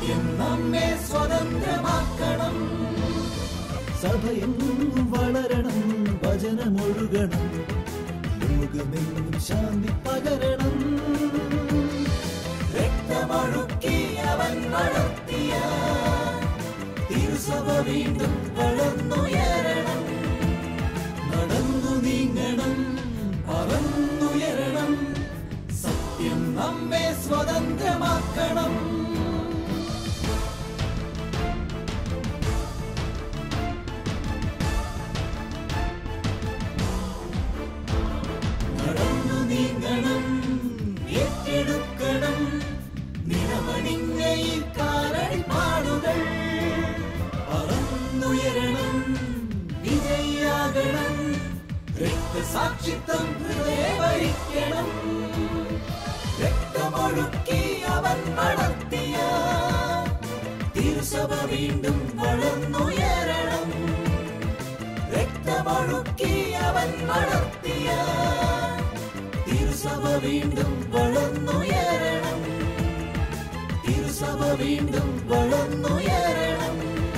സത്യം നമ്മെ സ്വതന്ത്രമാക്കണം സഭയെങ്ങും വളരണം വചനമൊഴുകണം ലോകമെങ്ങും ശാന്തി പകരണം രക്തമൊഴുക്കി അവൻ വളർത്തിയ തിരുസഭ വീണ്ടും വളർന്നുയരണം നടന്നു നീങ്ങണം പറന്നുയരണം സത്യം നമ്മെ സ്വതന്ത്രമാക്കണം നടന്നു നീങ്ങണം ഏറ്റെടുക്കണം നിറമണിഞ്ഞ ഈ കാലടിപ്പാടുകൾ പറന്നുയരണം വിജയാകണം രക്തസാക്ഷിത്വം ഹൃദയവരിക്കണം രക്തമൊഴുക്കി അവൻ വളർത്തിയ തിരുസഭ വീണ്ടും വളർന്നുയരണം രക്തമൊഴുക്കി അവൻ വളർത്തിയ തിരുസഭ വീണ്ടും വളർന്നുയരണം തിരുസഭ വീണ്ടും വളർന്നുയരണം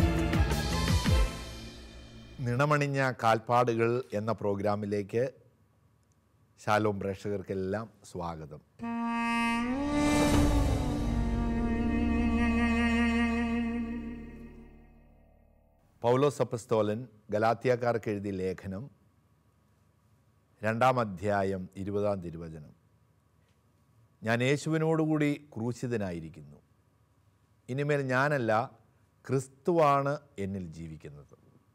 നിണമണിഞ്ഞ കാൽപ്പാടുകൾ എന്ന പ്രോഗ്രാമിലേക്ക് ശാലോം പ്രേക്ഷകർക്കെല്ലാം സ്വാഗതം പൗലോസ് അപ്പസ്തോലൻ ഗലാത്തിയാക്കാർക്ക് എഴുതിയ ലേഖനം രണ്ടാം അധ്യായം ഇരുപതാം തിരുവചനം ഞാൻ യേശുവിനോടുകൂടി ക്രൂശിതനായിരിക്കുന്നു ഇനിമേൽ ഞാനല്ല ക്രിസ്തുവാണ് എന്നിൽ ജീവിക്കുന്നത്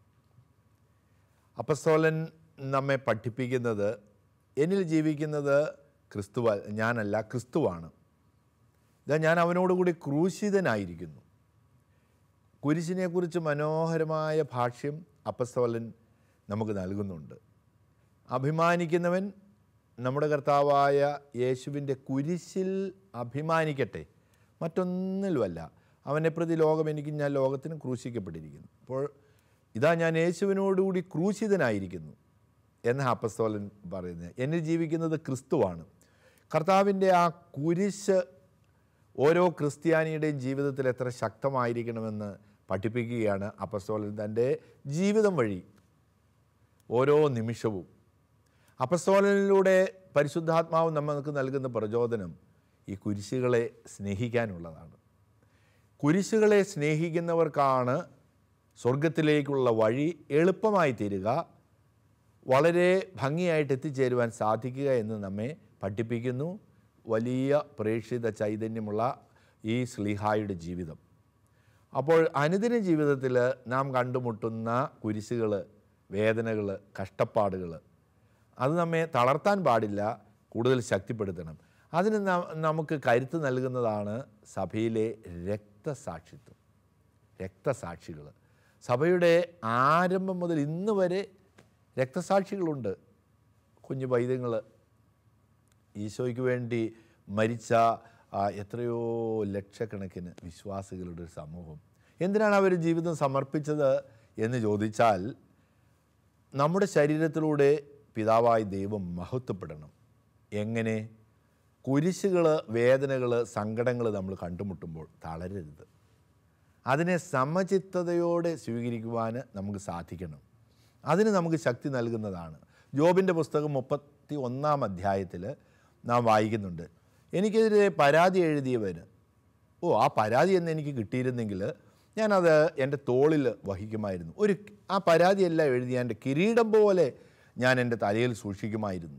അപ്പസ്തോലൻ നമ്മെ പഠിപ്പിക്കുന്നത് എന്നിൽ ജീവിക്കുന്നത് ക്രിസ്തുവ ഞാനല്ല ക്രിസ്തുവാണ് ഇതാ ഞാൻ അവനോടുകൂടി ക്രൂശിതനായിരിക്കുന്നു കുരിശിനെക്കുറിച്ച് മനോഹരമായ ഭാഷ്യം അപ്പസ്തോലൻ നമുക്ക് നൽകുന്നുണ്ട് അഭിമാനിക്കുന്നവൻ നമ്മുടെ കർത്താവായ യേശുവിൻ്റെ കുരിശിൽ അഭിമാനിക്കട്ടെ മറ്റൊന്നിലുമല്ല അവനെ പ്രതി ലോകം എനിക്ക് ഞാൻ ലോകത്തിന് ക്രൂശിക്കപ്പെട്ടിരിക്കുന്നു അപ്പോൾ ഇതാ ഞാൻ യേശുവിനോടുകൂടി ക്രൂശിതനായിരിക്കുന്നു എന്ന അപ്പസ്തോലൻ പറയുന്നത് എന്നിൽ ജീവിക്കുന്നത് ക്രിസ്തുവാണ് കർത്താവിൻ്റെ ആ കുരിശ് ഓരോ ക്രിസ്ത്യാനിയുടെയും ജീവിതത്തിൽ എത്ര ശക്തമായിരിക്കണമെന്ന് പഠിപ്പിക്കുകയാണ് അപ്പസ്തോലൻ തൻ്റെ ജീവിതം വഴി ഓരോ നിമിഷവും അപ്പസ്തോലനിലൂടെ പരിശുദ്ധാത്മാവ് നമുക്ക് നൽകുന്ന പ്രചോദനം ഈ കുരിശുകളെ സ്നേഹിക്കാനുള്ളതാണ് കുരിശുകളെ സ്നേഹിക്കുന്നവർക്കാണ് സ്വർഗത്തിലേക്കുള്ള വഴി എളുപ്പമായി തീരുക വളരെ ഭംഗിയായിട്ട് എത്തിച്ചേരുവാൻ സാധിക്കുക എന്ന് നമ്മെ പഠിപ്പിക്കുന്നു വലിയ പ്രേക്ഷിത ചൈതന്യമുള്ള ഈ സ്ലിഹായുടെ ജീവിതം അപ്പോൾ അനുദിന ജീവിതത്തിൽ നാം കണ്ടുമുട്ടുന്ന കുരിശുകൾ വേദനകൾ കഷ്ടപ്പാടുകൾ അത് നമ്മെ തളർത്താൻ പാടില്ല കൂടുതൽ ശക്തിപ്പെടുത്തണം അതിന് ന- നമുക്ക് കരുത്ത് നൽകുന്നതാണ് സഭയിലെ രക്തസാക്ഷിത്വം രക്തസാക്ഷികൾ സഭയുടെ ആരംഭം മുതൽ ഇന്ന് വരെ രക്തസാക്ഷികളുണ്ട് കുഞ്ഞു പൈതങ്ങൾ ഈശോയ്ക്ക് വേണ്ടി മരിച്ച ആ, എത്രയോ ലക്ഷക്കണക്കിന് വിശ്വാസികളുടെ ഒരു സമൂഹം എന്തിനാണ് അവർ ജീവിതം സമർപ്പിച്ചത് എന്ന് ചോദിച്ചാൽ നമ്മുടെ ശരീരത്തിലൂടെ പിതാവായ ദൈവം മഹത്വപ്പെടണം എങ്ങനെ കുരിശുകൾ വേദനകൾ സങ്കടങ്ങൾ നമ്മൾ കണ്ടുമുട്ടുമ്പോൾ തളരരുത് അതിനെ സമചിത്തതയോടെ സ്വീകരിക്കുവാൻ നമുക്ക് സാധിക്കണം അതിന് നമുക്ക് ശക്തി നൽകുന്നതാണ് ജോബിൻ്റെ പുസ്തകം മുപ്പത്തി ഒന്നാം അധ്യായത്തിൽ നാം വായിക്കുന്നുണ്ട് എനിക്കെതിരെ പരാതി എഴുതിയവന് ഓ ആ പരാതി എന്ന് എനിക്ക് കിട്ടിയിരുന്നെങ്കിൽ ഞാനത് എൻ്റെ തോളിൽ വഹിക്കുമായിരുന്നു ഒരു ആ പരാതിയെല്ലാം എഴുതി എൻ്റെ കിരീടം പോലെ ഞാൻ എൻ്റെ തലയിൽ സൂക്ഷിക്കുമായിരുന്നു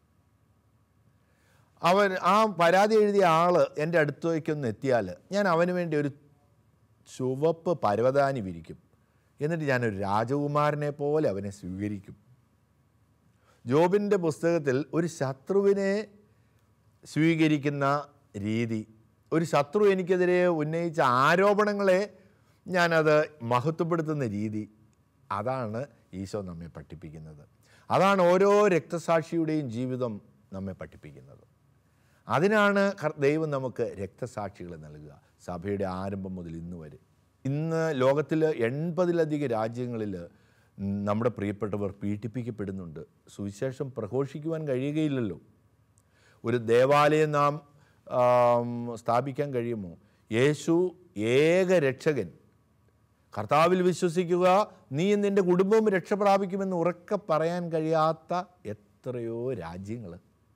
അവൻ ആ പരാതി എഴുതിയ ആൾ എൻ്റെ അടുത്തേക്കൊന്ന് എത്തിയാൽ ഞാൻ അവന് വേണ്ടി ഒരു ചുവപ്പ് പരവതാനി വിരിക്കും എന്നിട്ട് ഞാനൊരു രാജകുമാരനെ പോലെ അവനെ സ്വീകരിക്കും ജോബിൻ്റെ പുസ്തകത്തിൽ ഒരു ശത്രുവിനെ സ്വീകരിക്കുന്ന രീതി ഒരു ശത്രു എനിക്കെതിരെ ഉന്നയിച്ച ആരോപണങ്ങളെ ഞാനത് മഹത്വപ്പെടുത്തുന്ന രീതി അതാണ് ഈശോ നമ്മെ പഠിപ്പിക്കുന്നത് അതാണ് ഓരോ രക്തസാക്ഷിയുടെയും ജീവിതം നമ്മെ പഠിപ്പിക്കുന്നത് അതിനാണ് കർ- ദൈവം നമുക്ക് രക്തസാക്ഷികളെ നൽകുക സഭയുടെ ആരംഭം മുതൽ ഇന്ന് വരെ ഇന്ന് ലോകത്തിൽ എൺപതിലധികം രാജ്യങ്ങളിൽ നമ്മുടെ പ്രിയപ്പെട്ടവർ പീഡിപ്പിക്കപ്പെടുന്നുണ്ട് സുവിശേഷം പ്രഘോഷിക്കുവാൻ കഴിയുകയില്ലല്ലോ ഒരു ദേവാലയം നാം ആം, സ്ഥാപിക്കാൻ കഴിയുമോ യേശു ഏക രക്ഷകൻ കർത്താവിൽ വിശ്വസിക്കുക നീ നിൻ്റെ കുടുംബവും രക്ഷ പ്രാപിക്കുമെന്ന് ഉറക്കെ പറയാൻ കഴിയാത്ത എത്രയോ രാജ്യങ്ങൾ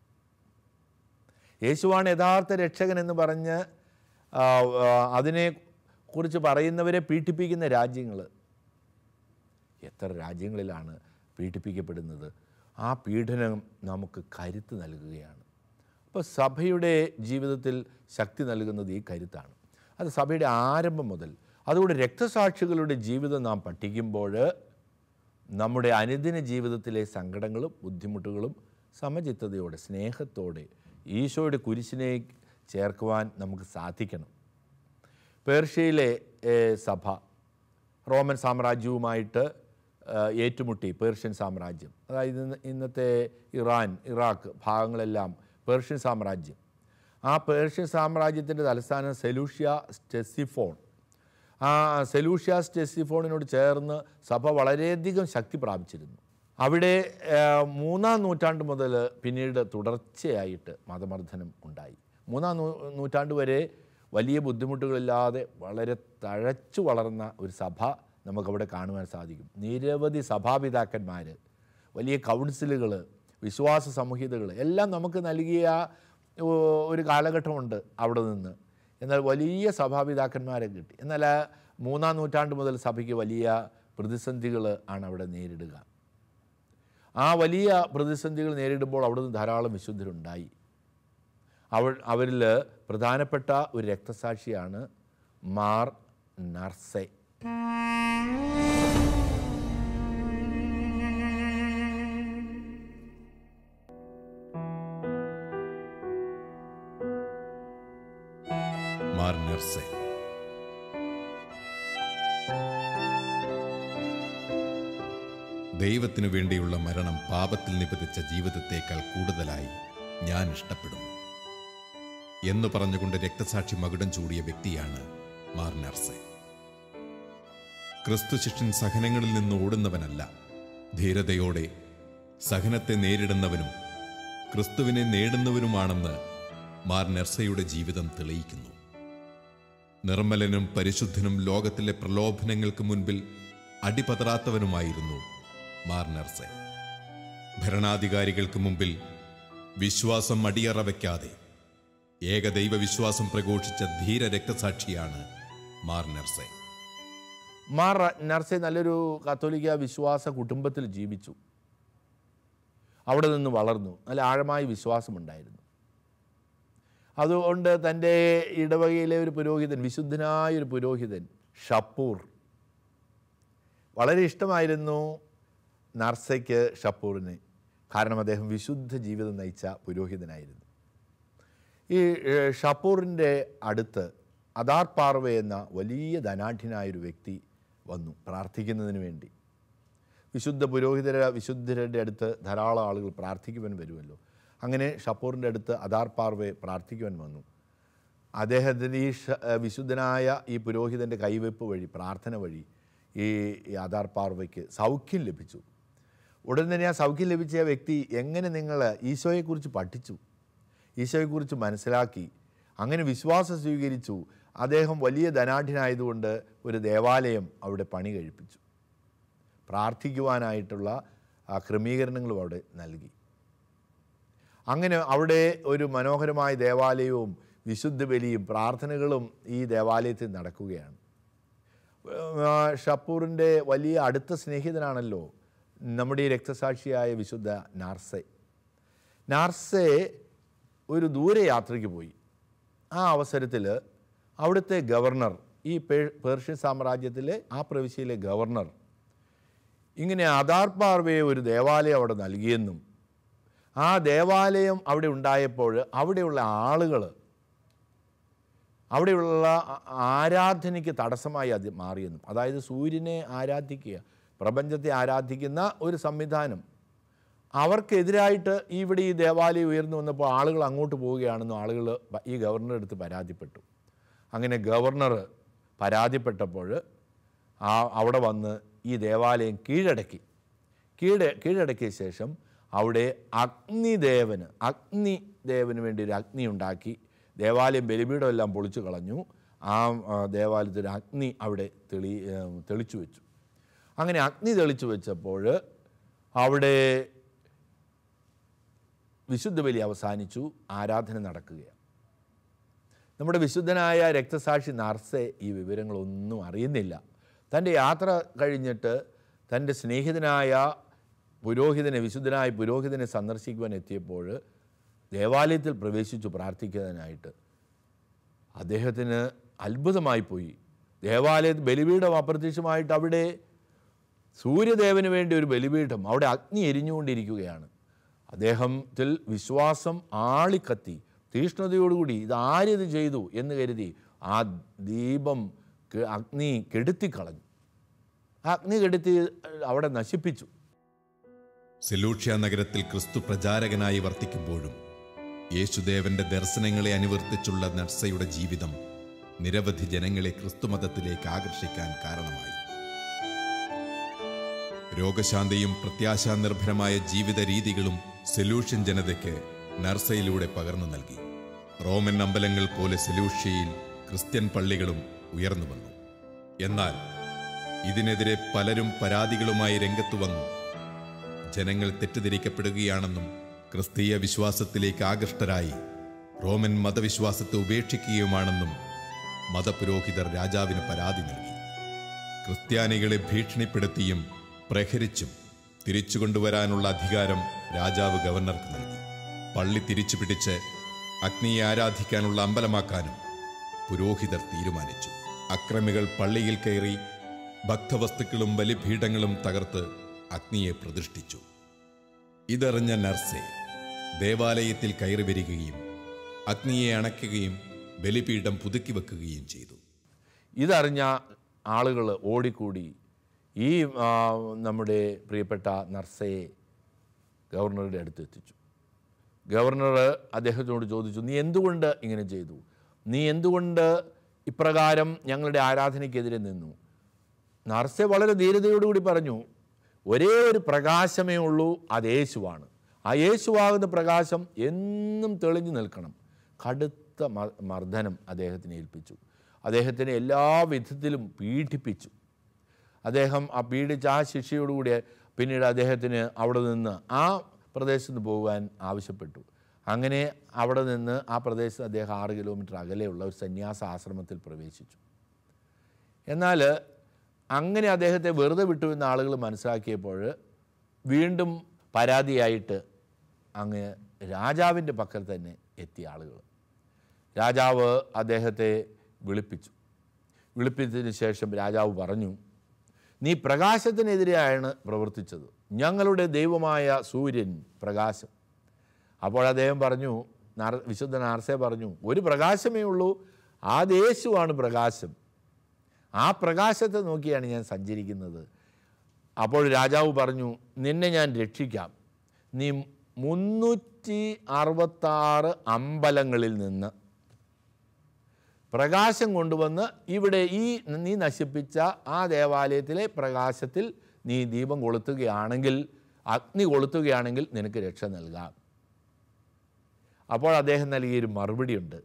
യേശുവാണ് യഥാർത്ഥ രക്ഷകൻ എന്ന് പറഞ്ഞ് ആ, ആ, അതിനെ കുറിച്ച് പറയുന്നവരെ പീഡിപ്പിക്കുന്ന രാജ്യങ്ങൾ എത്ര രാജ്യങ്ങളിലാണ് പീഡിപ്പിക്കപ്പെടുന്നത് ആ പീഡനം നമുക്ക് കരുത്ത് നൽകുകയാണ് അപ്പോൾ സഭയുടെ ജീവിതത്തിൽ ശക്തി നൽകുന്നത് ഈ കരുത്താണ് അത് സഭയുടെ ആരംഭം മുതൽ അതുകൊണ്ട് രക്തസാക്ഷികളുടെ ജീവിതം നാം പഠിക്കുമ്പോൾ നമ്മുടെ അനുദിന ജീവിതത്തിലെ സങ്കടങ്ങളും ബുദ്ധിമുട്ടുകളും സമചിത്തതയോടെ സ്നേഹത്തോടെ ഈശോയുടെ കുരിശിനെ ചേർക്കുവാൻ നമുക്ക് സാധിക്കണം പേർഷ്യയിലെ ഏഹ്, സഭ റോമൻ സാമ്രാജ്യവുമായിട്ട് ഏഹ്, ഏറ്റുമുട്ടി പേർഷ്യൻ സാമ്രാജ്യം അതായത് ഇന്ന് ഇന്നത്തെ ഇറാൻ ഇറാഖ് ഭാഗങ്ങളെല്ലാം പേർഷ്യൻ സാമ്രാജ്യം ആ പേർഷ്യൻ സാമ്രാജ്യത്തിൻ്റെ തലസ്ഥാനം സെലൂഷ്യ സ്റ്റെസിഫോൺ ആ സെലൂഷ്യ സ്റ്റെസിഫോണിനോട് ചേർന്ന് സഭ വളരെയധികം ശക്തി പ്രാപിച്ചിരുന്നു അവിടെ ഏഹ്, മൂന്നാം നൂറ്റാണ്ട് മുതൽ പിന്നീട് തുടർച്ചയായിട്ട് മതമർദ്ദനം ഉണ്ടായി മൂന്നാം നൂ നൂറ്റാണ്ട് വരെ വലിയ ബുദ്ധിമുട്ടുകളില്ലാതെ വളരെ തഴച്ചു വളർന്ന ഒരു സഭ നമുക്കവിടെ കാണുവാൻ സാധിക്കും നിരവധി സഭാപിതാക്കന്മാർ വലിയ കൗൺസിലുകൾ വിശ്വാസ സംഹിതകൾ എല്ലാം നമുക്ക് നൽകിയ ഓ, ഒരു കാലഘട്ടമുണ്ട് അവിടെ നിന്ന് എന്നാൽ വലിയ സഭാപിതാക്കന്മാരെ കിട്ടി എന്നാൽ ആ മൂന്നാം നൂറ്റാണ്ട് മുതൽ സഭയ്ക്ക് വലിയ പ്രതിസന്ധികൾ ആണ് അവിടെ നേരിടുക ആ വലിയ പ്രതിസന്ധികൾ നേരിടുമ്പോൾ അവിടുന്ന് ധാരാളം വിശുദ്ധരുണ്ടായി അവൾ അവരിൽ പ്രധാനപ്പെട്ട ഒരു രക്തസാക്ഷിയാണ് മാർ നർസെ മാർ നെർസെ ദൈവത്തിനു വേണ്ടിയുള്ള മരണം പാപത്തിൽ നിപതിച്ച ജീവിതത്തേക്കാൾ കൂടുതലായി ഞാൻ ഇഷ്ടപ്പെടുന്നു എന്ന് പറഞ്ഞുകൊണ്ട് രക്തസാക്ഷി മകുടം ചൂടിയ വ്യക്തിയാണ് മാർ നെർസെ ക്രിസ്തു ശിഷ്യൻ സഹനങ്ങളിൽ നിന്ന് ഓടുന്നവനല്ല ധീരതയോടെ സഹനത്തെ നേരിടുന്നവനും ക്രിസ്തുവിനെ നേടുന്നവനുമാണെന്ന് മാർ നെർസയുടെ ജീവിതം തെളിയിക്കുന്നു നിർമ്മലനും പരിശുദ്ധനും ലോകത്തിലെ പ്രലോഭനങ്ങൾക്ക് മുൻപിൽ അടിപതറാത്തവനുമായിരുന്നു മാർ നെർസെ ഭരണാധികാരികൾക്ക് മുമ്പിൽ വിശ്വാസം അടിയറ വയ്ക്കാതെ ഏകദൈവ വിശ്വാസം പ്രഘോഷിച്ച ധീര രക്തസാക്ഷിയാണ് മാർ നെർസെ മാർ നർസെ നല്ലൊരു കത്തോലിക്ക വിശ്വാസ കുടുംബത്തിൽ ജീവിച്ചു അവിടെ നിന്ന് വളർന്നു നല്ല ആഴമായ വിശ്വാസമുണ്ടായിരുന്നു അതുകൊണ്ട് തൻ്റെ ഇടവകയിലെ ഒരു പുരോഹിതൻ വിശുദ്ധനായ ഒരു പുരോഹിതൻ ഷപ്പൂർ വളരെ ഇഷ്ടമായിരുന്നു നർസയ്ക്ക് ഷപ്പൂറിന് കാരണം അദ്ദേഹം വിശുദ്ധ ജീവിതം നയിച്ച പുരോഹിതനായിരുന്നു ഈ ഏഹ്, ഷപ്പൂറിൻ്റെ അടുത്ത് അദാർ പാർവെ എന്ന വലിയ ധനാഢ്യനായൊരു വ്യക്തി വന്നു പ്രാർത്ഥിക്കുന്നതിന് വേണ്ടി വിശുദ്ധ പുരോഹിതര വിശുദ്ധരുടെ അടുത്ത് ധാരാളം ആളുകൾ പ്രാർത്ഥിക്കുവാൻ വരുമല്ലോ അങ്ങനെ ഷപ്പൂറിൻ്റെ അടുത്ത് അദാർ പാർവെ പ്രാർത്ഥിക്കുവാൻ വന്നു അദ്ദേഹത്തിന് ഈ ഷ- ഏഹ് വിശുദ്ധനായ ഈ പുരോഹിതൻ്റെ കൈവയ്പ് വഴി പ്രാർത്ഥന വഴി ഈ ഈ ആധാർ പാർവയ്ക്ക് സൗഖ്യം ലഭിച്ചു ഉടൻ തന്നെ ആ സൗഖ്യം ലഭിച്ച ആ വ്യക്തി എങ്ങനെ നിങ്ങൾ ഈശോയെക്കുറിച്ച് പഠിച്ചു ഈശോയെക്കുറിച്ച് മനസ്സിലാക്കി അങ്ങനെ വിശ്വാസം സ്വീകരിച്ചു അദ്ദേഹം വലിയ ധനാഢ്യനായതുകൊണ്ട് ഒരു ദേവാലയം അവിടെ പണി കഴിപ്പിച്ചു പ്രാർത്ഥിക്കുവാനായിട്ടുള്ള ആ ക്രമീകരണങ്ങളും അവിടെ നൽകി അങ്ങനെ അവിടെ ഒരു മനോഹരമായ ദേവാലയവും വിശുദ്ധ ബലിയും പ്രാർത്ഥനകളും ഈ ദേവാലയത്തിൽ നടക്കുകയാണ് ആ, ഷപ്പൂറിൻ്റെ വലിയ അടുത്ത സ്നേഹിതനാണല്ലോ നമ്മുടെ ഈ രക്തസാക്ഷിയായ വിശുദ്ധ നാർസെ നാർസെ ഒരു ദൂരെ യാത്രയ്ക്ക് പോയി ആ അവസരത്തിൽ അവിടുത്തെ ഗവർണർ ഈ പേ- പേർഷ്യൻ സാമ്രാജ്യത്തിലെ ആ പ്രവിശ്യയിലെ ഗവർണർ ഇങ്ങനെ അദാർ പാർവയെ ഒരു ദേവാലയം അവിടെ നൽകിയെന്നും ആ ദേവാലയം അവിടെ ഉണ്ടായപ്പോൾ അവിടെയുള്ള ആളുകൾ അവിടെയുള്ള ആ- ആരാധനയ്ക്ക് തടസ്സമായി അത് മാറിയെന്നും അതായത് സൂര്യനെ ആരാധിക്കുക പ്രപഞ്ചത്തെ ആരാധിക്കുന്ന ഒരു സംവിധാനം അവർക്കെതിരായിട്ട് ഇവിടെ ഈ ദേവാലയം ഉയർന്നു വന്നപ്പോൾ ആളുകൾ അങ്ങോട്ട് പോവുകയാണെന്നും ആളുകൾ പ- ഈ ഗവർണറുടെ അടുത്ത് പരാതിപ്പെട്ടു അങ്ങനെ ഗവർണർ പരാതിപ്പെട്ടപ്പോൾ ആ അവിടെ വന്ന് ഈ ദേവാലയം കീഴടക്കി കീഴ കീഴടക്കിയ ശേഷം അവിടെ അഗ്നിദേവന് അഗ്നിദേവന് വേണ്ടി ഒരു അഗ്നി ഉണ്ടാക്കി ദേവാലയം ബലിപീഠം എല്ലാം പൊളിച്ചു കളഞ്ഞു ആ ആ, ദേവാലയത്തിൽ ഒരു അഗ്നി അവിടെ തെളി ഏ, തെളിച്ചു വെച്ചു അങ്ങനെ അഗ്നി തെളിച്ചു വെച്ചപ്പോൾ അവിടെ വിശുദ്ധ ബലി അവസാനിച്ചു ആരാധന നടക്കുകയാണ് നമ്മുടെ വിശുദ്ധനായ രക്തസാക്ഷി നർസെ ഈ വിവരങ്ങളൊന്നും അറിയുന്നില്ല തൻ്റെ യാത്ര കഴിഞ്ഞിട്ട് തൻ്റെ സ്നേഹിതനായ പുരോഹിതനെ വിശുദ്ധനായ പുരോഹിതനെ സന്ദർശിക്കുവാൻ എത്തിയപ്പോൾ ദേവാലയത്തിൽ പ്രവേശിച്ചു പ്രാർത്ഥിക്കുന്നതിനായിട്ട് അദ്ദേഹത്തിന് അത്ഭുതമായി പോയി ദേവാലയത്തിൽ ബലിപീഠം അപ്രത്യക്ഷമായിട്ട് അവിടെ സൂര്യദേവന് വേണ്ടി ഒരു ബലിപീഠം അവിടെ അഗ്നി എരിഞ്ഞുകൊണ്ടിരിക്കുകയാണ് അദ്ദേഹത്തിൽ വിശ്വാസം ആളിക്കത്തി തീഷ്ണതയോടുകൂടി ഇത് ആരിത് ചെയ്തു എന്ന് കരുതി ആ ദീപം കെ- അഗ്നി കെടുത്തിക്കളഞ്ഞു ആ അഗ്നി കെടുത്തി അവിടെ നശിപ്പിച്ചു സെലൂഷ്യ നഗരത്തിൽ ക്രിസ്തു പ്രചാരകനായി വർത്തിക്കുമ്പോഴും യേശുദേവന്റെ ദർശനങ്ങളെ അനുവർത്തിച്ചുള്ള നർസയുടെ ജീവിതം നിരവധി ജനങ്ങളെ ക്രിസ്തുമതത്തിലേക്ക് ആകർഷിക്കാൻ കാരണമായി രോഗശാന്തിയും പ്രത്യാശാനിർഭരമായ ജീവിത രീതികളും സെലൂഷ്യൻ ജനതയ്ക്ക് നർസയിലൂടെ പകർന്നു നൽകി റോമൻ അമ്പലങ്ങൾ പോലെ സെലൂഷ്യയിൽ ക്രിസ്ത്യൻ പള്ളികളും ഉയർന്നു വന്നു എന്നാൽ ഇതിനെതിരെ പലരും പരാതികളുമായി രംഗത്തു വന്നു ജനങ്ങൾ തെറ്റിദ്ധരിക്കപ്പെടുകയാണെന്നും ക്രിസ്തീയ വിശ്വാസത്തിലേക്ക് ആകൃഷ്ടരായി റോമൻ മതവിശ്വാസത്തെ ഉപേക്ഷിക്കുകയുമാണെന്നും മതപുരോഹിതർ രാജാവിന് പരാതി നൽകി ക്രിസ്ത്യാനികളെ ഭീഷണിപ്പെടുത്തിയും പ്രഹരിച്ചും തിരിച്ചു കൊണ്ടുവരാനുള്ള അധികാരം രാജാവ് ഗവർണർക്ക് നൽകി പള്ളി തിരിച്ചു പിടിച്ച് അഗ്നിയെ ആരാധിക്കാനുള്ള അമ്പലമാക്കാനും പുരോഹിതർ തീരുമാനിച്ചു അക്രമികൾ പള്ളിയിൽ കയറി ഭക്തവസ്തുക്കളും ബലിപീഠങ്ങളും തകർത്ത് അഗ്നിയെ പ്രതിഷ്ഠിച്ചു ഇതറിഞ്ഞ നർസെ ദേവാലയത്തിൽ കയറി വരികയും അഗ്നിയെ അണയ്ക്കുകയും ബലിപീഠം പുതുക്കി വെക്കുകയും ചെയ്തു ഇതറിഞ്ഞ ആളുകൾ ഓടിക്കൂടി ഈ ആ, നമ്മുടെ പ്രിയപ്പെട്ട നർസയെ ഗവർണറുടെ അടുത്ത് എത്തിച്ചു ഗവർണർ അദ്ദേഹത്തോട് ചോദിച്ചു നീ എന്തുകൊണ്ട് ഇങ്ങനെ ചെയ്തു നീ എന്തുകൊണ്ട് ഇപ്രകാരം ഞങ്ങളുടെ ആരാധനയ്ക്കെതിരെ നിന്നു നർസെ വളരെ ധീരതയോടുകൂടി പറഞ്ഞു ഒരേ ഒരു പ്രകാശമേ ഉള്ളൂ അത് യേശുവാണ് ആ യേശുവാകുന്ന പ്രകാശം എന്നും തെളിഞ്ഞു നിൽക്കണം കടുത്ത മ- മർദ്ദനം അദ്ദേഹത്തിന് ഏൽപ്പിച്ചു അദ്ദേഹത്തിനെ എല്ലാ വിധത്തിലും പീഡിപ്പിച്ചു അദ്ദേഹം ആ പീഡിച്ച ആ ശിക്ഷയോടുകൂടി പിന്നീട് അദ്ദേഹത്തിന് അവിടെ നിന്ന് ആ പ്രദേശത്ത് നിന്ന് പോകുവാൻ ആവശ്യപ്പെട്ടു അങ്ങനെ അവിടെ നിന്ന് ആ പ്രദേശത്ത് അദ്ദേഹം ആറ് കിലോമീറ്റർ അകലെയുള്ള ഒരു സന്യാസ ആശ്രമത്തിൽ പ്രവേശിച്ചു എന്നാൽ അങ്ങനെ അദ്ദേഹത്തെ വെറുതെ വിട്ടു എന്ന് ആളുകൾ മനസ്സിലാക്കിയപ്പോൾ വീണ്ടും പരാതിയായിട്ട് അങ്ങ് രാജാവിൻ്റെ പക്കൽ തന്നെ എത്തിയ ആളുകൾ രാജാവ് അദ്ദേഹത്തെ വിളിപ്പിച്ചു വിളിപ്പിച്ചതിന് ശേഷം രാജാവ് പറഞ്ഞു നീ പ്രകാശത്തിനെതിരെയാണ് പ്രവർത്തിച്ചത് ഞങ്ങളുടെ ദൈവമായ സൂര്യൻ പ്രകാശം അപ്പോൾ അദ്ദേഹം പറഞ്ഞു നർ- വിശുദ്ധ നാർസെ പറഞ്ഞു ഒരു പ്രകാശമേ ഉള്ളൂ ആ യേശുവാണ് പ്രകാശം ആ പ്രകാശത്തെ നോക്കിയാണ് ഞാൻ സഞ്ചരിക്കുന്നത് അപ്പോൾ രാജാവ് പറഞ്ഞു നിന്നെ ഞാൻ രക്ഷിക്കാം നീ മുന്നൂറ്റി അറുപത്താറ് അമ്പലങ്ങളിൽ നിന്ന് പ്രകാശം കൊണ്ടുവന്ന് ഇവിടെ ഈ നീ നശിപ്പിച്ച ആ ദേവാലയത്തിലെ പ്രകാശത്തിൽ നീ ദീപം കൊളുത്തുകയാണെങ്കിൽ അഗ്നി കൊളുത്തുകയാണെങ്കിൽ നിനക്ക് രക്ഷ നൽകാം അപ്പോൾ അദ്ദേഹം നൽകിയൊരു മറുപടിയുണ്ട്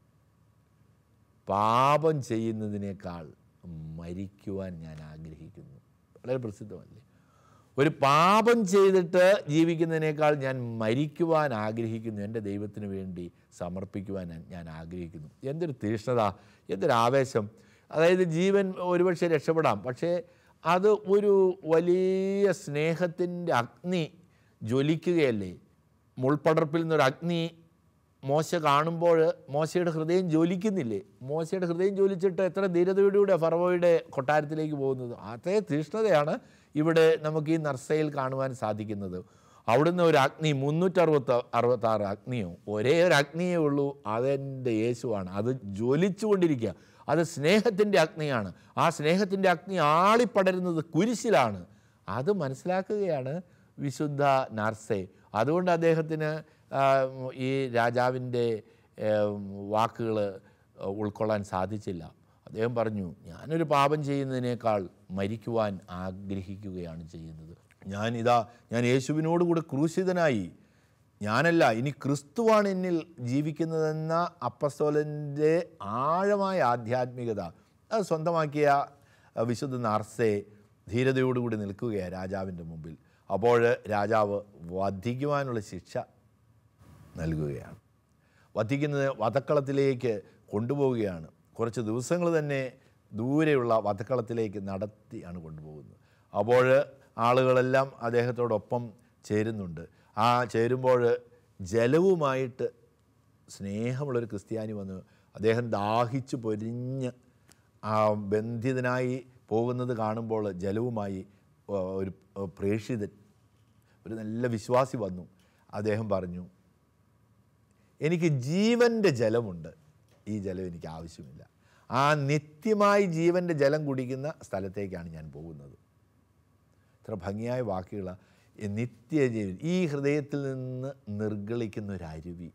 പാപം ചെയ്യുന്നതിനേക്കാൾ മരിക്കുവാൻ ഞാൻ ആഗ്രഹിക്കുന്നു വളരെ പ്രസിദ്ധമല്ലേ ഒരു പാപം ചെയ്തിട്ട് ജീവിക്കുന്നതിനേക്കാൾ ഞാൻ മരിക്കുവാൻ ആഗ്രഹിക്കുന്നു എൻ്റെ ദൈവത്തിന് വേണ്ടി സമർപ്പിക്കുവാൻ ഞാൻ- ഞാൻ ആഗ്രഹിക്കുന്നു എന്തൊരു തീഷ്ണത എന്തൊരു ആവേശം അതായത് ജീവൻ ഒരുപക്ഷെ രക്ഷപ്പെടാം പക്ഷേ അത് ഒരു വലിയ സ്നേഹത്തിൻ്റെ അഗ്നി ജ്വലിക്കുകയല്ലേ മുൾപ്പടർപ്പിൽ നിന്നൊരു അഗ്നി മോശ കാണുമ്പോൾ മോശയുടെ ഹൃദയം ജ്വലിക്കുന്നില്ലേ മോശയുടെ ഹൃദയം ജ്വലിച്ചിട്ട് എത്ര ധീരതയോടുകൂടെ ഫറവോയുടെ കൊട്ടാരത്തിലേക്ക് പോകുന്നത് അതേ തീഷ്ണതയാണ് ഇവിടെ നമുക്ക് ഈ നർസയിൽ കാണുവാൻ സാധിക്കുന്നത് അവിടുന്ന് ഒരു അഗ്നി മുന്നൂറ്ററുപത്ത അറുപത്താറ് അഗ്നിയോ ഒരേ ഒരു അഗ്നിയേ ഉള്ളൂ അതെൻ്റെ യേശുവാണ് അത് ജ്വലിച്ചുകൊണ്ടിരിക്കുക അത് സ്നേഹത്തിൻ്റെ അഗ്നിയാണ് ആ സ്നേഹത്തിൻ്റെ അഗ്നി ആളിപ്പടരുന്നത് കുരിശിലാണ് അത് മനസ്സിലാക്കുകയാണ് വിശുദ്ധ നർസെ അതുകൊണ്ട് അദ്ദേഹത്തിന് ആ, ഈ രാജാവിൻ്റെ വാക്കുകൾ ഉൾക്കൊള്ളാൻ സാധിച്ചില്ല അദ്ദേഹം പറഞ്ഞു ഞാനൊരു പാപം ചെയ്യുന്നതിനേക്കാൾ മരിക്കുവാൻ ആഗ്രഹിക്കുകയാണ് ചെയ്യുന്നത് ഞാനിതാ ഞാൻ യേശുവിനോട് കൂടെ ക്രൂശിതനായി ഞാനല്ല ഇനി ക്രിസ്തുവാണ് എന്നിൽ ജീവിക്കുന്നതെന്ന അപ്പസ്തോലൻ്റെ ആഴമായ ആധ്യാത്മികത അത് സ്വന്തമാക്കിയ അഹ്, വിശുദ്ധ നർസെ ധീരതയോടുകൂടി നിൽക്കുകയാണ് രാജാവിൻ്റെ മുമ്പിൽ അപ്പോൾ രാജാവ് വധിക്കുവാനുള്ള ശിക്ഷ നൽകുകയാണ് വധിക്കുന്നത് വധക്കളത്തിലേക്ക് കൊണ്ടുപോവുകയാണ് കുറച്ച് ദിവസങ്ങൾ തന്നെ ദൂരെയുള്ള വധക്കളത്തിലേക്ക് നടത്തിയാണ് കൊണ്ടുപോകുന്നത് അപ്പോൾ ആളുകളെല്ലാം അദ്ദേഹത്തോടൊപ്പം ചേരുന്നുണ്ട് ആ ചേരുമ്പോൾ ജലവുമായിട്ട് സ്നേഹമുള്ളൊരു ക്രിസ്ത്യാനി വന്ന് അദ്ദേഹം ദാഹിച്ചു പൊരിഞ്ഞ് ആ ബന്ധിതനായി പോകുന്നത് കാണുമ്പോൾ ജലവുമായി ആ, ഒരു പ്രേക്ഷിതൻ ഒരു നല്ല വിശ്വാസി വന്നു അദ്ദേഹം പറഞ്ഞു എനിക്ക് ജീവൻ്റെ ജലമുണ്ട് ഈ ജലം എനിക്ക് ആവശ്യമില്ല ആ നിത്യമായി ജീവൻ്റെ ജലം കുടിക്കുന്ന സ്ഥലത്തേക്കാണ് ഞാൻ പോകുന്നത് ഇത്ര ഭംഗിയായ വാക്കുകൾ നിത്യജീവൻ ഈ ഹൃദയത്തിൽ നിന്ന് നിർഗളിക്കുന്ന ഒരു അരുവി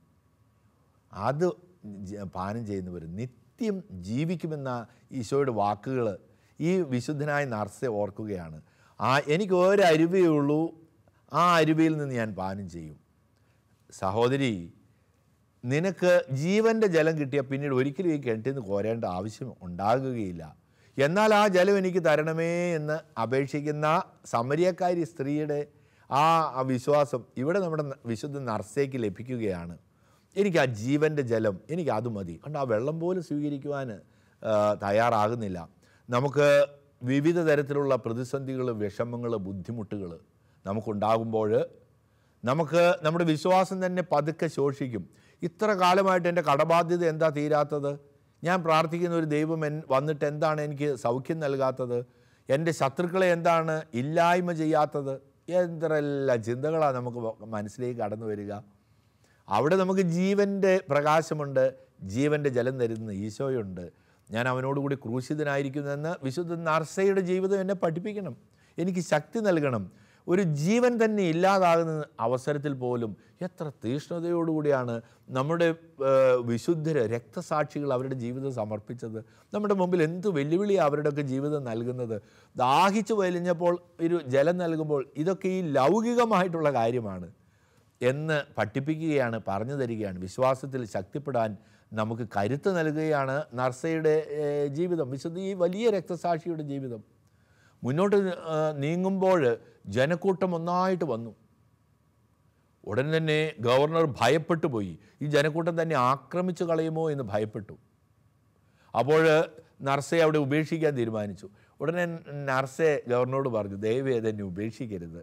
അത് ജ- പാനം ചെയ്യുന്നവർ നിത്യം ജീവിക്കുമെന്ന ഈശോയുടെ വാക്കുകൾ ഈ വിശുദ്ധനായ നർസെ ഓർക്കുകയാണ് ആ എനിക്ക് ഒരു അരുവിയേ ഉള്ളൂ ആ അരുവിയിൽ നിന്ന് ഞാൻ പാനം ചെയ്യും സഹോദരി നിനക്ക് ജീവൻ്റെ ജലം കിട്ടിയാൽ പിന്നീട് ഒരിക്കലും ഈ കിണറ്റിൽ നിന്ന് കോരേണ്ട ആവശ്യം ഉണ്ടാകുകയില്ല എന്നാൽ ആ ജലം എനിക്ക് തരണമേ എന്ന് അപേക്ഷിക്കുന്ന സമരിയക്കാരി സ്ത്രീയുടെ ആ ആ വിശ്വാസം ഇവിടെ നമ്മുടെ ന- വിശുദ്ധ നർസയ്ക്ക് ലഭിക്കുകയാണ് എനിക്ക് ആ ജീവൻ്റെ ജലം എനിക്ക് അത് മതി കണ്ട് ആ വെള്ളം പോലും സ്വീകരിക്കുവാൻ ആ, തയ്യാറാകുന്നില്ല നമുക്ക് വിവിധ തരത്തിലുള്ള പ്രതിസന്ധികൾ വിഷമങ്ങൾ ബുദ്ധിമുട്ടുകൾ നമുക്കുണ്ടാകുമ്പോൾ നമുക്ക് നമ്മുടെ വിശ്വാസം തന്നെ പതുക്കെ ശോഷിക്കും ഇത്ര കാലമായിട്ട് എൻ്റെ കടബാധ്യത എന്താ തീരാത്തത് ഞാൻ പ്രാർത്ഥിക്കുന്ന ഒരു ദൈവം എൻ വന്നിട്ട് എന്താണ് എനിക്ക് സൗഖ്യം നൽകാത്തത് എൻ്റെ ശത്രുക്കളെ എന്താണ് ഇല്ലായ്മ ചെയ്യാത്തത് എന്തെല്ലാം ചിന്തകളാണ് നമുക്ക് മനസ്സിലേക്ക് കടന്നു വരിക അവിടെ നമുക്ക് ജീവൻ്റെ പ്രകാശമുണ്ട് ജീവൻ്റെ ജലം തരുന്ന ഈശോയുണ്ട് ഞാൻ അവനോടുകൂടി ക്രൂശിതനായിരിക്കുന്നെന്ന് വിശുദ്ധ നർസയുടെ ജീവിതം എന്നെ പഠിപ്പിക്കണം എനിക്ക് ശക്തി നൽകണം ഒരു ജീവൻ തന്നെ ഇല്ലാതാകുന്ന അവസരത്തിൽ പോലും എത്ര തീഷ്ണതയോടുകൂടിയാണ് നമ്മുടെ ഏഹ്, വിശുദ്ധര് രക്തസാക്ഷികൾ അവരുടെ ജീവിതം സമർപ്പിച്ചത് നമ്മുടെ മുമ്പിൽ എന്ത് വെല്ലുവിളിയാണ് അവരുടെയൊക്കെ ജീവിതം നൽകുന്നത് ദാഹിച്ചു വലിഞ്ഞപ്പോൾ ഒരു ജലം നൽകുമ്പോൾ ഇതൊക്കെ ഈ ലൗകികമായിട്ടുള്ള കാര്യമാണ് എന്ന് പഠിപ്പിക്കുകയാണ് പറഞ്ഞു തരികയാണ് വിശ്വാസത്തിൽ ശക്തിപ്പെടാൻ നമുക്ക് കരുത്ത് നൽകുകയാണ് നർസയുടെ ഏഹ്, ജീവിതം വിശുദ്ധ ഈ വലിയ രക്തസാക്ഷിയുടെ ജീവിതം മുന്നോട്ട് ഏഹ്, നീങ്ങുമ്പോൾ ജനക്കൂട്ടം ഒന്നായിട്ട് വന്നു ഉടൻ തന്നെ ഗവർണർ ഭയപ്പെട്ടു പോയി ഈ ജനക്കൂട്ടം തന്നെ ആക്രമിച്ചു കളയുമോ എന്ന് ഭയപ്പെട്ടു അപ്പോൾ നർസയെ അവിടെ ഉപേക്ഷിക്കാൻ തീരുമാനിച്ചു ഉടനെ നർസെ ഗവർണറോട് പറഞ്ഞു ദയവേ തന്നെ ഉപേക്ഷിക്കരുത്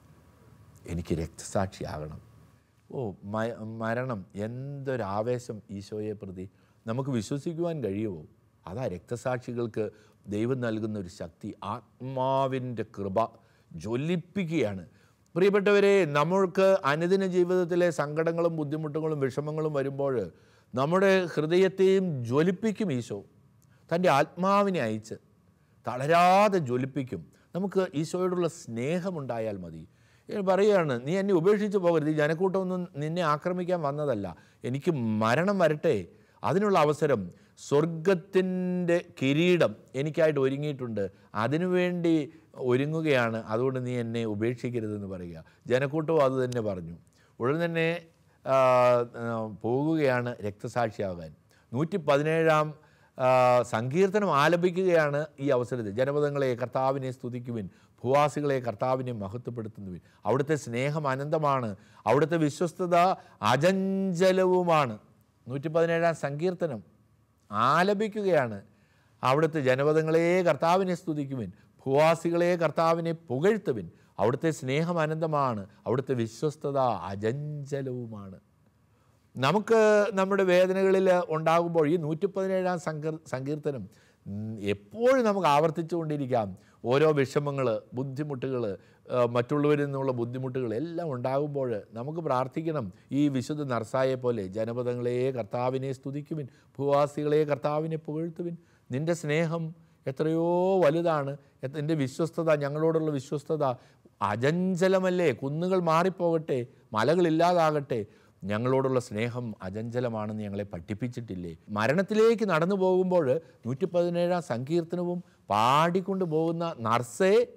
എനിക്ക് രക്തസാക്ഷിയാകണം ഓ മ- മരണം എന്തൊരാവേശം ഈശോയെ പ്രതി നമുക്ക് വിശ്വസിക്കുവാൻ കഴിയുമോ അതാ രക്തസാക്ഷികൾക്ക് ദൈവം നൽകുന്ന ഒരു ശക്തി ആത്മാവിൻ്റെ കൃപ ജ്വലിപ്പിക്കുകയാണ് പ്രിയപ്പെട്ടവരെ നമ്മൾക്ക് അനുദിന ജീവിതത്തിലെ സങ്കടങ്ങളും ബുദ്ധിമുട്ടുകളും വിഷമങ്ങളും വരുമ്പോൾ നമ്മുടെ ഹൃദയത്തെയും ജ്വലിപ്പിക്കും ഈശോ തൻ്റെ ആത്മാവിനെ അയച്ച് തളരാതെ ജ്വലിപ്പിക്കും നമുക്ക് ഈശോയോടുള്ള സ്നേഹമുണ്ടായാൽ മതി ഏ, പറയുകയാണ് നീ എന്നെ ഉപേക്ഷിച്ച് പോകരുത് ഈ ജനക്കൂട്ടമൊന്നും നിന്നെ ആക്രമിക്കാൻ വന്നതല്ല എനിക്ക് മരണം വരട്ടെ അതിനുള്ള അവസരം സ്വർഗത്തിൻ്റെ കിരീടം എനിക്കായിട്ട് ഒരുങ്ങിയിട്ടുണ്ട് അതിനുവേണ്ടി ഒരുങ്ങുകയാണ് അതുകൊണ്ട് നീ എന്നെ ഉപേക്ഷിക്കരുതെന്ന് പറയുക ജനക്കൂട്ടവും അത് തന്നെ പറഞ്ഞു ഉടൻ തന്നെ ആ, ആ, പോകുകയാണ് രക്തസാക്ഷിയാകാൻ നൂറ്റി പതിനേഴാം ആ, സങ്കീർത്തനം ആലപിക്കുകയാണ് ഈ അവസരത്തിൽ ജനപദങ്ങളെ കർത്താവിനെ സ്തുതിക്കുവിൻ ഭൂവാസികളെ കർത്താവിനെ മഹത്വപ്പെടുത്തുന്നുവിൻ അവിടുത്തെ സ്നേഹം അനന്തമാണ് അവിടുത്തെ വിശ്വസ്തത അജഞ്ചലവുമാണ് നൂറ്റി പതിനേഴാം സങ്കീർത്തനം ആലപിക്കുകയാണ് അവിടുത്തെ ജനപദങ്ങളെ കർത്താവിനെ സ്തുതിക്കുവിൻ ഭൂവാസികളെ കർത്താവിനെ പുകഴ്ത്തുവിൻ അവിടുത്തെ സ്നേഹം അനന്തമാണ് അവിടുത്തെ വിശ്വസ്തത അജഞ്ചലവുമാണ് നമുക്ക് നമ്മുടെ വേദനകളിൽ ഉണ്ടാകുമ്പോൾ ഈ നൂറ്റി പതിനേഴാം സങ്കീർ സങ്കീർത്തനം ഉം, എപ്പോഴും നമുക്ക് ആവർത്തിച്ചുകൊണ്ടിരിക്കാം ഓരോ വിഷമങ്ങൾ ബുദ്ധിമുട്ടുകൾ മറ്റുള്ളവരിൽ നിന്നുള്ള ബുദ്ധിമുട്ടുകൾ എല്ലാം ഉണ്ടാകുമ്പോൾ നമുക്ക് പ്രാർത്ഥിക്കണം ഈ വിശുദ്ധ നർസായെ പോലെ ജനപദങ്ങളെ കർത്താവിനെ സ്തുതിക്കുവിൻ ഭൂവാസികളെ കർത്താവിനെ പുകഴ്ത്തുവിൻ നിൻ്റെ സ്നേഹം എത്രയോ വലുതാണ് എത്ര- നിൻ്റെ വിശ്വസ്തത ഞങ്ങളോടുള്ള വിശ്വസ്തത അജഞ്ചലമല്ലേ കുന്നുകൾ മാറിപ്പോകട്ടെ മലകളില്ലാതാകട്ടെ ഞങ്ങളോടുള്ള സ്നേഹം അജഞ്ചലമാണെന്ന് ഞങ്ങളെ പഠിപ്പിച്ചിട്ടില്ലേ മരണത്തിലേക്ക് നടന്നു പോകുമ്പോൾ നൂറ്റി പതിനേഴാം സങ്കീർത്തനവും പാടിക്കൊണ്ട് പോകുന്ന നർസേ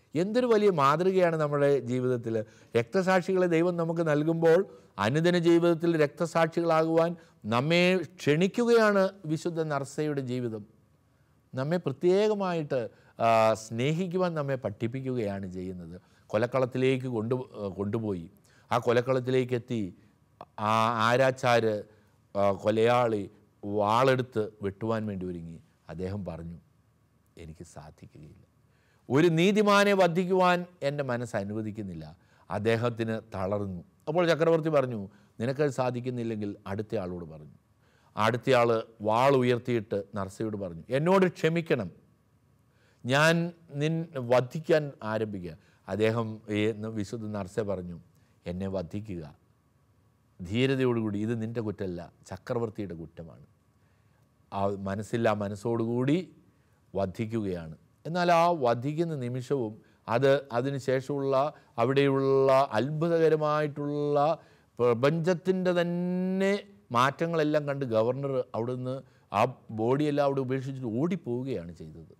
എന്തൊരു വലിയ മാതൃകയാണ് നമ്മുടെ ജീവിതത്തിൽ രക്തസാക്ഷികളെ ദൈവം നമുക്ക് നൽകുമ്പോൾ അനുദിന ജീവിതത്തിൽ രക്തസാക്ഷികളാകുവാൻ നമ്മെ ക്ഷണിക്കുകയാണ് വിശുദ്ധ നർസയുടെ ജീവിതം നമ്മെ പ്രത്യേകമായിട്ട് ആ, സ്നേഹിക്കുവാൻ നമ്മെ പഠിപ്പിക്കുകയാണ് ചെയ്യുന്നത് കൊലക്കളത്തിലേക്ക് കൊണ്ടു കൊണ്ടുപോയി ആ കൊലക്കളത്തിലേക്ക് എത്തി ആ ആരാച്ചാര് ആ, കൊലയാളി വാളെടുത്ത് വെട്ടുവാൻ വേണ്ടി ഒരുങ്ങി അദ്ദേഹം പറഞ്ഞു എനിക്ക് സാധിക്കുകയില്ല ഒരു നീതിമാനെ വധിക്കുവാൻ എൻ്റെ മനസ്സ് അനുവദിക്കുന്നില്ല അദ്ദേഹത്തിന് തളർന്നു അപ്പോൾ ചക്രവർത്തി പറഞ്ഞു നിനക്കത് സാധിക്കുന്നില്ലെങ്കിൽ അടുത്ത ആളോട് പറഞ്ഞു അടുത്തയാൾ വാൾ ഉയർത്തിയിട്ട് നർസയോട് പറഞ്ഞു എന്നോട് ക്ഷമിക്കണം ഞാൻ നിൻ വധിക്കാൻ ആരംഭിക്കുക അദ്ദേഹം ഈ വിശുദ്ധ നർസ പറഞ്ഞു എന്നെ വധിക്കുക ധീരതയോടുകൂടി ഇത് നിൻ്റെ കുറ്റമല്ല ചക്രവർത്തിയുടെ കുറ്റമാണ് ആ മനസ്സില്ല മനസ്സോടുകൂടി വധിക്കുകയാണ് എന്നാൽ ആ വധിക്കുന്ന നിമിഷവും അത് അതിനുശേഷമുള്ള അവിടെയുള്ള അത്ഭുതകരമായിട്ടുള്ള പ്രപഞ്ചത്തിൻ്റെ തന്നെ മാറ്റങ്ങളെല്ലാം കണ്ട് ഗവർണർ അവിടുന്ന് ആ ബോഡിയെല്ലാം അവിടെ ഉപേക്ഷിച്ചിട്ട് ഓടിപ്പോവുകയാണ് ചെയ്തത്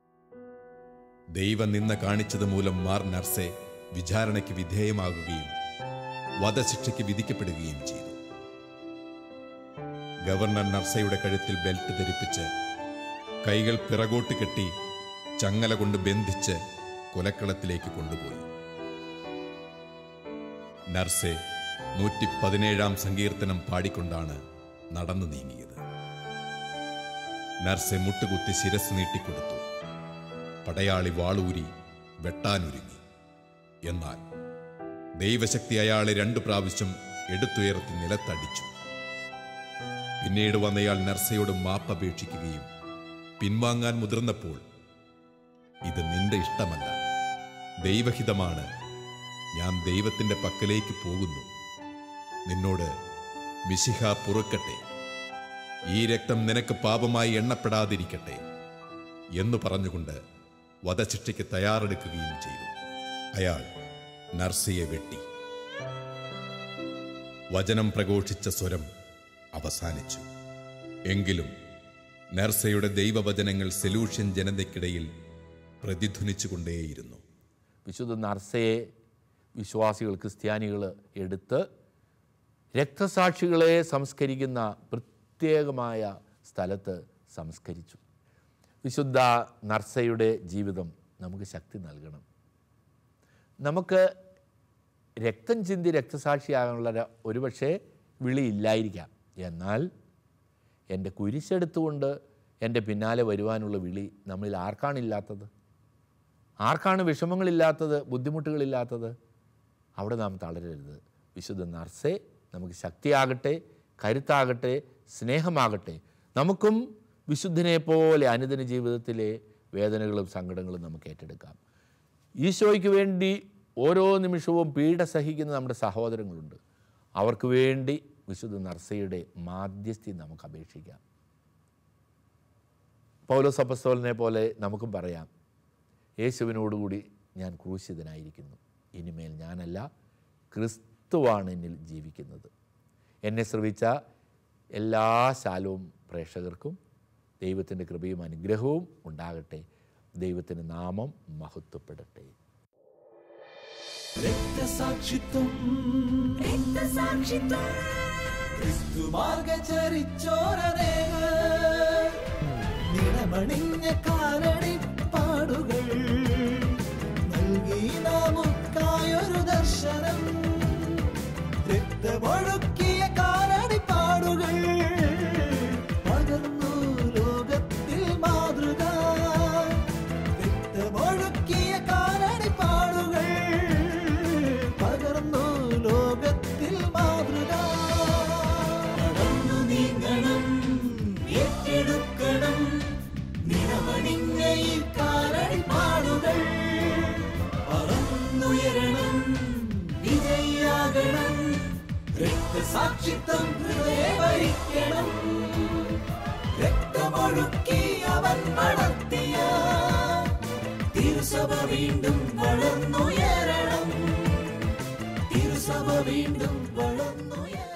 ദൈവം നിന്ന കാണിച്ചത് മൂലം മാർ നർസെ വിചാരണയ്ക്ക് വിധേയമാകുകയും വധശിക്ഷയ്ക്ക് വിധിക്കപ്പെടുകയും ചെയ്തു ഗവർണർ നർസയുടെ കഴുത്തിൽ ബെൽറ്റ് ധരിപ്പിച്ച് കൈകൾ പിറകോട്ട് കെട്ടി ചങ്ങല കൊണ്ട് ബന്ധിച്ച് കൊലക്കളത്തിലേക്ക് കൊണ്ടുപോയി നർസെ നൂറ്റി പതിനേഴാം സങ്കീർത്തനം പാടിക്കൊണ്ടാണ് നടന്നു നീങ്ങിയത് നർസെ മുട്ടുകുത്തി ശിരസ് നീട്ടിക്കൊടുത്തു പടയാളി വാളൂരി വെട്ടാനൊരുങ്ങി എന്നാൽ ദൈവശക്തി അയാളെ രണ്ടു പ്രാവശ്യം എടുത്തുയർത്തി നിലത്തടിച്ചു പിന്നീട് വന്നയാൾ നർസയോട് മാപ്പപേക്ഷിക്കുകയും പിൻവാങ്ങാൻ മുതിർന്നപ്പോൾ ഇത് നിന്റെ ഇഷ്ടമല്ല ദൈവഹിതമാണ് ഞാൻ ദൈവത്തിന്റെ പക്കലേക്ക് പോകുന്നു നിന്നോട് മിശിഹ പൊറുക്കട്ടെ ഈ രക്തം നിനക്ക് പാപമായി എണ്ണപ്പെടാതിരിക്കട്ടെ എന്ന് പറഞ്ഞുകൊണ്ട് വധശിക്ഷയ്ക്ക് തയ്യാറെടുക്കുകയും ചെയ്തു അയാൾ നർസിയെ വെട്ടി വചനം പ്രഘോഷിച്ച സ്വരം അവസാനിച്ചു എങ്കിലും നർസയുടെ ദൈവവചനങ്ങൾ സെലൂഷ്യൻ ജനതയ്ക്കിടയിൽ പ്രതിധ്വനിച്ചുകൊണ്ടേയിരുന്നു വിശുദ്ധ നർസയെ വിശ്വാസികൾ ക്രിസ്ത്യാനികൾ എടുത്ത് രക്തസാക്ഷികളെ സംസ്കരിക്കുന്ന പ്രത്യേകമായ സ്ഥലത്ത് സംസ്കരിച്ചു വിശുദ്ധ നർസയുടെ ജീവിതം നമുക്ക് ശക്തി നൽകണം നമുക്ക് രക്തം ചിന്തി രക്തസാക്ഷിയാകാനുള്ള ഒരു- ഒരുപക്ഷെ വിളിയില്ലായിരിക്കാം എന്നാൽ എൻ്റെ കുരിശെടുത്തുകൊണ്ട് എൻ്റെ പിന്നാലെ വരുവാനുള്ള വിളി നമ്മളിൽ ആർക്കാണില്ലാത്തത് ആർക്കാണ് വിഷമങ്ങളില്ലാത്തത് ബുദ്ധിമുട്ടുകളില്ലാത്തത് അവിടെ നാം തളരരുത് വിശുദ്ധ നർസെ നമുക്ക് ശക്തിയാകട്ടെ കരുത്താകട്ടെ സ്നേഹമാകട്ടെ നമുക്കും വിശുദ്ധനെ പോലെ അനുദിന ജീവിതത്തിലെ വേദനകളും സങ്കടങ്ങളും നമുക്ക് ഏറ്റെടുക്കാം ഈശോയ്ക്ക് വേണ്ടി ഓരോ നിമിഷവും പീഡ സഹിക്കുന്ന നമ്മുടെ സഹോദരങ്ങളുണ്ട് അവർക്ക് വേണ്ടി വിശുദ്ധ നർസയുടെ മാധ്യസ്ഥി നമുക്ക് അപേക്ഷിക്കാം പൗലോസ് അപ്പസ്തോലിനെ പോലെ നമുക്കും പറയാം യേശുവിനോടുകൂടി ഞാൻ ക്രൂശിതനായിരിക്കുന്നു ഇനിമേൽ ഞാനല്ല ക്രിസ്തുവാണ് എന്നിൽ ജീവിക്കുന്നത് എന്നെ ശ്രവിച്ച എല്ലാ ശാലവും പ്രേക്ഷകർക്കും ദൈവത്തിൻ്റെ കൃപയും അനുഗ്രഹവും ഉണ്ടാകട്ടെ ദൈവത്തിൻ്റെ നാമം മഹത്വപ്പെടട്ടെ രക്തസാക്ഷിത്വം രക്തസാക്ഷിത്വം ക്രിസ്തുമാർഗചരിച്ചോരനേക നിണമണിഞ്ഞ കാലടി പാടുകൾ നൽകി നമുക്കായൊരു ദർശനം രക്തമൊഴുക്കിയ കാലടി പാടുകൾ പകർന്നു ലോകത്തിൽ മാതൃക രക്തമൊഴുക്കിയ കാലടി പാടുകൾ പകർന്നു ലോകത്തിൽ മാതൃക നടന്നു നീങ്ങണം ഏറ്റെടുക്കണം നിറമണിഞ്ഞ ഈ കാലടി പാടുകൾ പറന്നുയരണം വിജയാകണം രക്തസാക്ഷിത്വം ഹൃദയ ഭരിക്കണം രക്തമൊഴുക്കി അവൻ നടത്തിയ തിരുസഭ വീണ്ടും വളർന്നുയരണം തിരുസഭ വീണ്ടും വളർന്നുയരണം